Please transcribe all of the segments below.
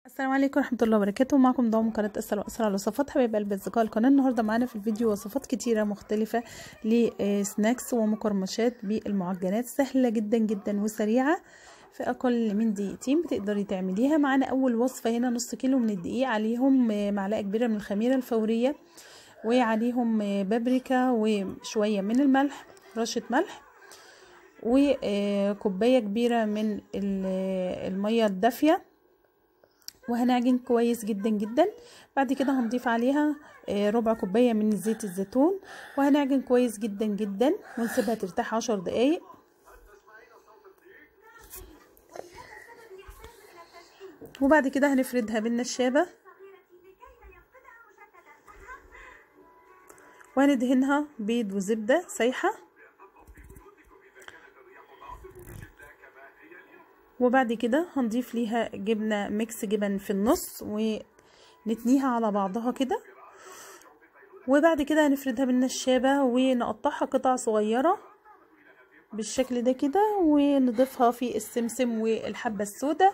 السلام عليكم ورحمة الله وبركاته معكم ضوء من قناة أسر وأسر على وصفات حبايب قلب أصدقاء القناة النهاردة معانا في الفيديو وصفات كتيرة مختلفة لسناكس ومقرمشات بالمعجنات سهلة جدا جدا وسريعة في أقل من دقيقتين بتقدري تعمليها معانا أول وصفة هنا نص كيلو من الدقيق عليهم معلقة كبيرة من الخميرة الفورية وعليهم بابريكا وشوية من الملح رشة ملح وكوباية كبيرة من المية الدافية وهنعجن كويس جدا جدا بعد كده هنضيف عليها ربع كوبايه من زيت الزيتون وهنعجن كويس جدا جدا ونسيبها ترتاح عشر دقايق وبعد كده هنفردها بالنشابه وهندهنها بيض وزبده سايحه وبعد كده هنضيف ليها جبنة ميكس جبن في النص ونتنيها على بعضها كده وبعد كده هنفردها بالنشابة ونقطعها قطع صغيرة بالشكل ده كده ونضيفها في السمسم والحبة السوداء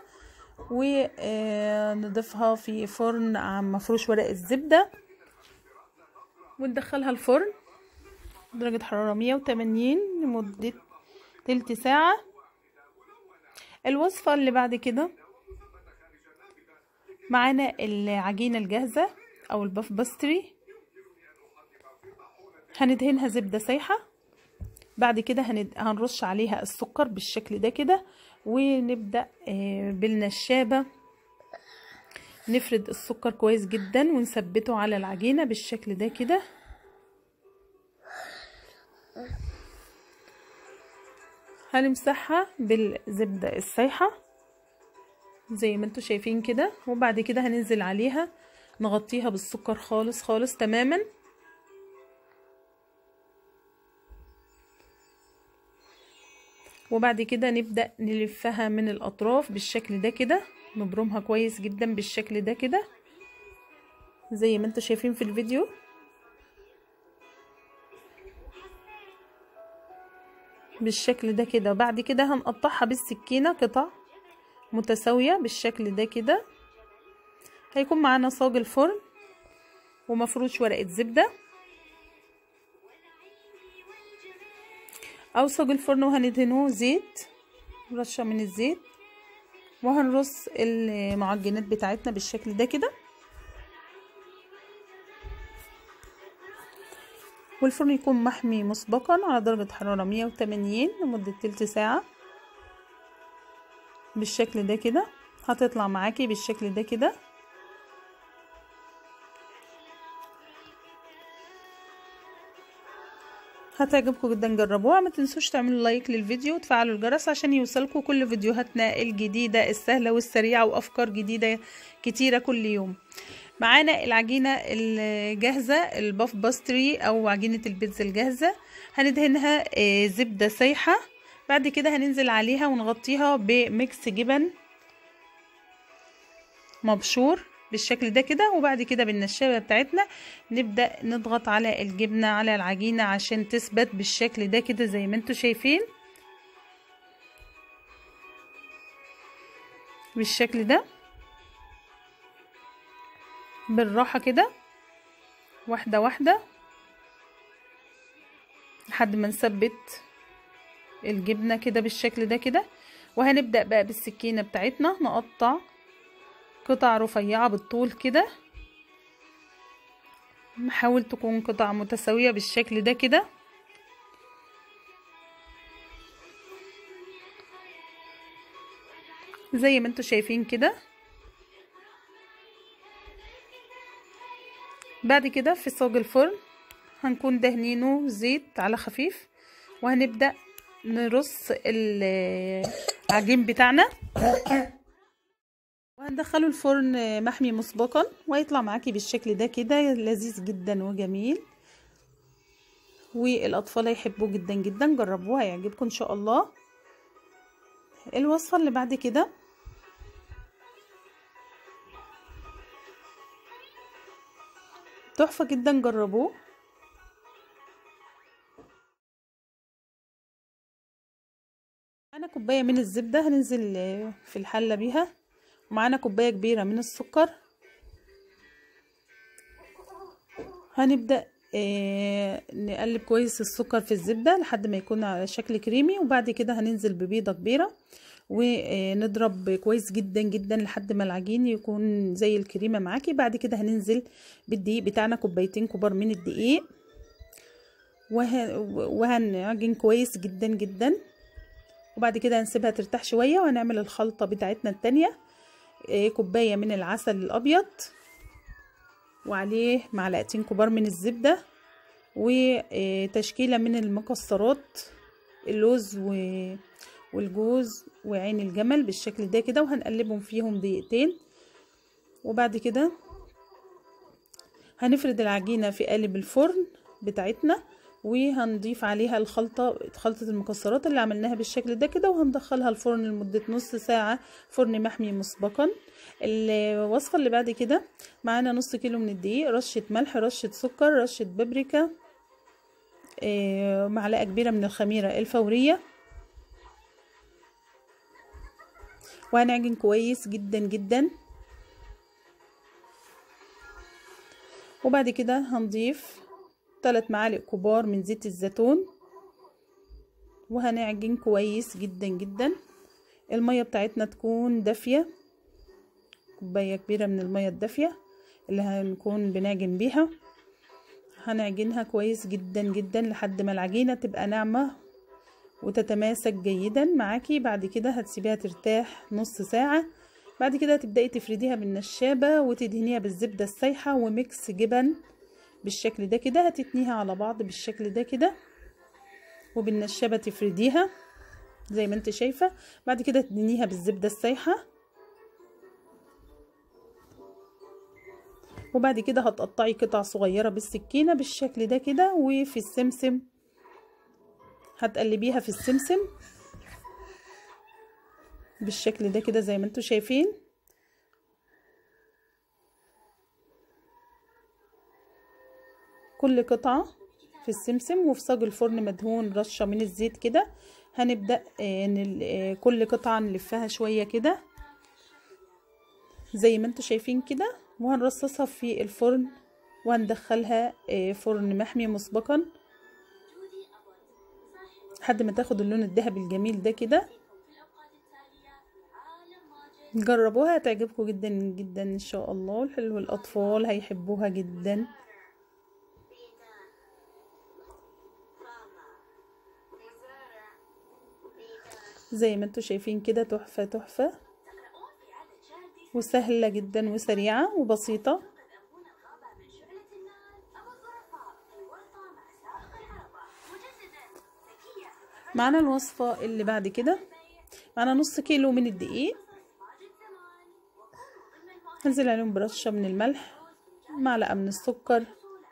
ونضيفها في فرن مفروش ورق الزبدة وندخلها الفرن درجة حرارة 180 لمدة تلت ساعة الوصفة اللي بعد كده معانا العجينة الجاهزة او الباف باستري هندهنها زبدة سايحة بعد كده هنرش عليها السكر بالشكل ده كده ونبدأ بالنشابة نفرد السكر كويس جدا ونثبته على العجينة بالشكل ده كده هنمسحها بالزبدة السايحة زي ما انتوا شايفين كده وبعد كده هننزل عليها نغطيها بالسكر خالص خالص تماما وبعد كده نبدأ نلفها من الأطراف بالشكل ده كده نبرمها كويس جدا بالشكل ده كده زي ما انتوا شايفين في الفيديو بالشكل ده كده بعد كده هنقطعها بالسكينة قطع متساوية بالشكل ده كده هيكون معانا صاج الفرن ومفروش ورقة زبدة او صاج الفرن وهندهنوه زيت رشة من الزيت وهنرص المعجنات بتاعتنا بالشكل ده كده والفرن يكون محمي مسبقا على درجة حرارة مية وتمانين لمدة تلت ساعة بالشكل ده كده هتطلع معاكي بالشكل ده كده هتعجبكم جدا جربوها ما تنسوش تعملوا لايك للفيديو وتفعلوا الجرس عشان يوصلكم كل فيديوهاتنا الجديدة السهلة والسريعة وافكار جديدة كتيرة كل يوم معانا العجينة الجاهزة الباف باستري او عجينة البيتزا الجاهزة هندهنها زبدة سايحة بعد كده هننزل عليها ونغطيها بميكس جبن مبشور بالشكل ده كده وبعد كده بالنشابة بتاعتنا نبدأ نضغط على الجبنة على العجينة عشان تثبت بالشكل ده كده زي ما انتوا شايفين بالشكل ده بالراحة كده واحدة واحدة لحد ما نثبت الجبنة كده بالشكل ده كده وهنبدأ بقى بالسكينة بتاعتنا نقطع قطع رفيعة بالطول كده نحاول تكون قطع متساوية بالشكل ده كده زي ما انتوا شايفين كده بعد كده في صاج الفرن هنكون دهنينه زيت على خفيف وهنبدأ نرص العجين بتاعنا وهندخله الفرن محمي مسبقا ويطلع معاكي بالشكل ده كده لذيذ جدا وجميل والاطفال هيحبوه جدا جدا جربوه هيعجبكم ان شاء الله الوصفه اللي بعد كده تحفه جدا جربوه انا كوبايه من الزبده هننزل في الحله بيها معانا كوبايه كبيره من السكر هنبدا آه نقلب كويس السكر في الزبده لحد ما يكون على شكل كريمي وبعد كده هننزل ببيضه كبيره ونضرب كويس جدا جدا لحد ما العجين يكون زي الكريمه معاكي بعد كده هننزل بالدقيق بتاعنا كوبايتين كبار من الدقيق وه... وهنعجن كويس جدا جدا وبعد كده هنسيبها ترتاح شويه وهنعمل الخلطه بتاعتنا التانية كوبايه من العسل الابيض وعليه معلقتين كبار من الزبده وتشكيله من المكسرات اللوز و... والجوز وعين الجمل بالشكل ده كده وهنقلبهم فيهم دقيقتين وبعد كده هنفرد العجينه في قالب الفرن بتاعتنا وهنضيف عليها الخلطة خلطة المكسرات اللي عملناها بالشكل ده كده وهندخلها الفرن لمدة نص ساعة فرن محمي مسبقا الوصفة اللي بعد كده معانا نص كيلو من الدقيق رشة ملح رشة سكر رشة بابريكا معلقة كبيرة من الخميرة الفورية وهنعجن كويس جدا جدا وبعد كده هنضيف ثلاث معالق كبار من زيت الزيتون وهنعجن كويس جدا جدا المية بتاعتنا تكون دافية كوباية كبيرة من المية الدافية اللي هنكون بنعجن بيها هنعجنها كويس جدا جدا لحد ما العجينة تبقى ناعمة وتتماسك جيدا معاكي بعد كده هتسيبيها ترتاح نص ساعة بعد كده تبدأي تفرديها بالنشابة وتدهنيها بالزبدة السايحة وميكس جبن بالشكل ده كده هتتنيها على بعض بالشكل ده كده وبالنشابة تفرديها زي ما انت شايفة بعد كده تدهنيها بالزبدة السايحة وبعد كده هتقطعي قطع صغيرة بالسكينة بالشكل ده كده وفي السمسم هتقلبيها في السمسم بالشكل ده كده زي ما انتوا شايفين كل قطعة في السمسم وفي صاج الفرن مدهون رشة من الزيت كده هنبدأ كل قطعة نلفها شوية كده زي ما انتوا شايفين كده وهنرصصها في الفرن وهندخلها فرن محمي مسبقا لحد ما تاخد اللون الذهبي الجميل ده كده جربوها هتعجبكم جدا جدا ان شاء الله والحلو الاطفال هيحبوها جدا زي ما انتوا شايفين كده تحفة تحفة وسهلة جدا وسريعة وبسيطة معانا الوصفة اللي بعد كده معانا نص كيلو من الدقيق هنزل عليهم برشة من الملح معلقة من السكر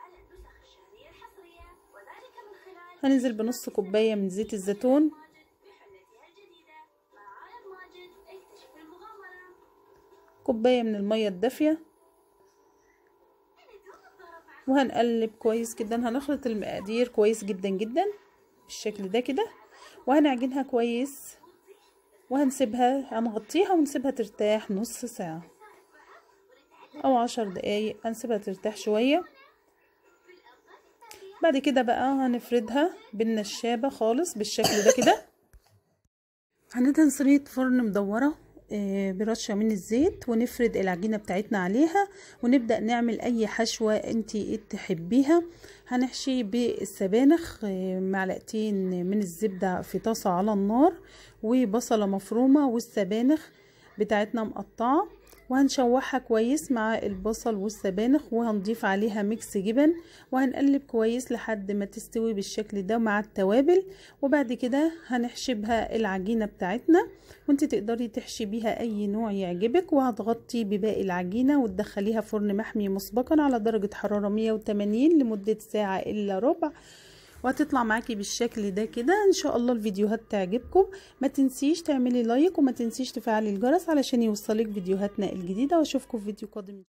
هننزل بنص كوباية من زيت الزيتون كوباية من المية الدافية وهنقلب كويس جدا هنخلط المقادير كويس جدا جدا بالشكل ده كده وهنعجنها كويس وهنسيبها هنغطيها ونسيبها ترتاح نص ساعة او عشر دقايق هنسيبها ترتاح شوية بعد كده بقى هنفردها بالنشابة خالص بالشكل ده كده هندهن صينية فرن مدورة برشة من الزيت ونفرد العجينة بتاعتنا عليها ونبدأ نعمل أي حشوة انتي تحبيها هنحشي بالسبانخ معلقتين من الزبدة في طاسة على النار وبصلة مفرومة والسبانخ بتاعتنا مقطعة وهنشوحها كويس مع البصل والسبانخ وهنضيف عليها ميكس جبن وهنقلب كويس لحد ما تستوي بالشكل ده مع التوابل وبعد كده هنحشي بها العجينة بتاعتنا وانت تقدري تحشي بيها اي نوع يعجبك وهتغطي بباقي العجينة وتدخليها فرن محمي مسبقا على درجة حرارة 180 لمدة ساعة الا ربع وهتطلع معاكي بالشكل ده كده ان شاء الله الفيديوهات تعجبكم ما تنسيش تعملي لايك وما تنسيش تفعلي الجرس علشان يوصلك فيديوهاتنا الجديده واشوفكم في فيديو قادم